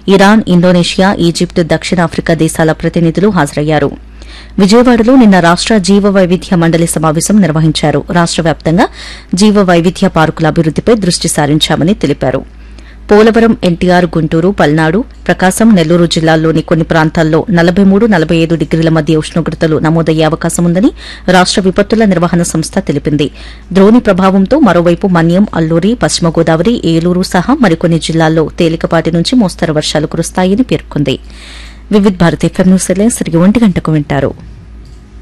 Iran Indonesia Egypt దక్షిణాఫ్రికా దేశాల ప్రతినిధులు హాజరయ్యారు విజయవాడలో నిన్న రాష్ట జీవ వైవిధ్య మండలి సమావేశం నిర్వహించారు రాష్ట వ్యాప్తంగా జీవ వైవిధ్య పార్కుల అభివృద్దిపై దృష్టి సారించామని తెలిపారు పోలవరం ఎన్టీఆర్ గుంటూరు పల్నాడు ప్రకాశం నెల్లూరు జిల్లాల్లోని కొన్ని ప్రాంతాల్లో నలభై మూడు నలభై ఐదు డిగ్రీల మధ్య ఉష్ణోగ్రతలు నమోదయ్యే అవకాశం ఉందని రాష్ట విపత్తుల నిర్వహణ సంస్థ తెలిపింది ద్రోణి ప్రభావంతో మరోవైపు మన్యం అల్లూరి పశ్చిమ గోదావరి ఏలూరు సహా మరికొన్ని జిల్లాల్లో తేలికపాటి నుంచి మోస్తరు వర్షాలు కురుస్తాయని పేర్కొంది వివిధ్ భారతి ఎఫ్ఎం న్యూస్ తిరిగి ఒంటి గంటకు వింటారు